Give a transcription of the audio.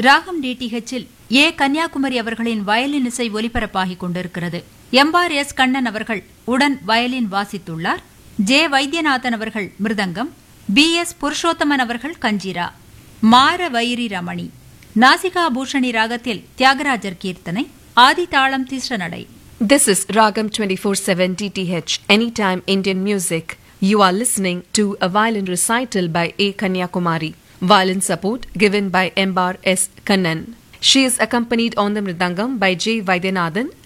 ராகம் டிடிஹெச்சில் ஏ கன்னியாகுமரி அவர்களின் வயலின் இசை ஒலிபரப்பாகிக் கொண்டிருக்கிறது எம்பார் எஸ் கண்ணன் அவர்கள் உடன் வயலின் வாசித்துள்ளார் ஜே வைத்தியநாதன் அவர்கள் மிருதங்கம் பி எஸ் புருஷோத்தமன் அவர்கள் கஞ்சிரா மார வைரி ரமணி நாசிகா பூஷணி ராகத்தில் தியாகராஜர் கீர்த்தனை ஆதி தாளம் திஸ்ர நடை This is Ragam 24/7 DTH Anytime Indian Music. You are listening to a violin recital by A Kanyakumari. Violin support given by Mbar S Kannan. She is accompanied on the mridangam by J Vaidyanathan